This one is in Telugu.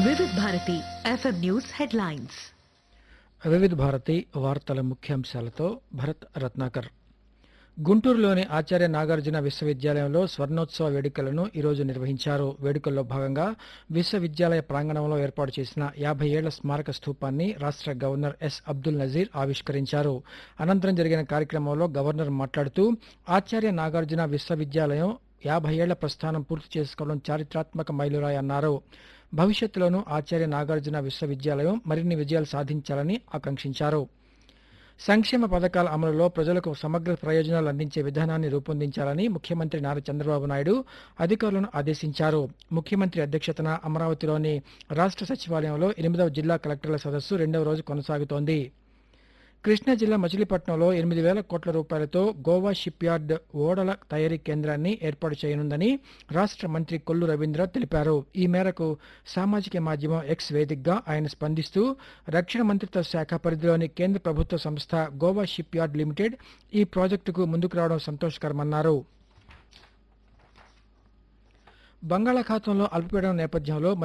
వివిధ భారతి ఎఫ్ఎం న్యూస్ హెడ్లైన్స్ వివిధ భారతి వార్తల ముఖ్యాంశాలతో భరత్ రత్నాకర్ గుంటూరులోని ఆచార్య నాగార్జున విశ్వవిద్యాలయంలో స్వర్ణోత్సవ వేడుకలను ఈరోజు నిర్వహించారు వేడుకల్లో భాగంగా విశ్వవిద్యాలయ ప్రాంగణంలో ఏర్పాటు చేసిన యాభై ఏళ్ల స్మారక స్థూపాన్ని రాష్ట్ర గవర్నర్ ఎస్ అబ్దుల్ నజీర్ ఆవిష్కరించారు అనంతరం జరిగిన కార్యక్రమంలో గవర్నర్ మాట్లాడుతూ ఆచార్య నాగార్జున విశ్వవిద్యాలయం యాభై ఏళ్ల ప్రస్థానం పూర్తి చేసుకోవడం చారిత్రాత్మక మైలురాయి అన్నారు భవిష్యత్తులోనూ ఆచార్య నాగార్జున విశ్వవిద్యాలయం మరిన్ని విజయాలు సాధించాలని ఆకాంక్షించారు సంక్షేమ పథకాల అమలులో ప్రజలకు సమగ్ర ప్రయోజనాలు అందించే విధానాన్ని రూపొందించాలని ముఖ్యమంత్రి నారా చంద్రబాబు నాయుడు అధికారులను ఆదేశించారు ముఖ్యమంత్రి అధ్యక్షతన అమరావతిలోని రాష్ట్ర సచివాలయంలో ఎనిమిదవ జిల్లా కలెక్టర్ల సదస్సు రెండవ రోజు కొనసాగుతోంది కృష్ణా జిల్లా మచిలీపట్నంలో ఎనిమిది వేల కోట్ల రూపాయలతో గోవా షిప్ యార్డ్ ఓడల తయారీ కేంద్రాన్ని ఏర్పాటు చేయనుందని రాష్ట్ర మంత్రి కొల్లు రవీంద్ర తెలిపారు ఈ మేరకు సామాజిక మాధ్యమం ఎక్స్ వేదికగా ఆయన స్పందిస్తూ రక్షణ మంత్రిత్వ శాఖ పరిధిలోని కేంద్ర ప్రభుత్వ సంస్థ గోవా షిప్ యార్డ్ లిమిటెడ్ ఈ ప్రాజెక్టుకు ముందుకు రావడం సంతోషకరమన్నారు బంగాళాఖాతంలో అల్పపీడనం నేపథ్యంలో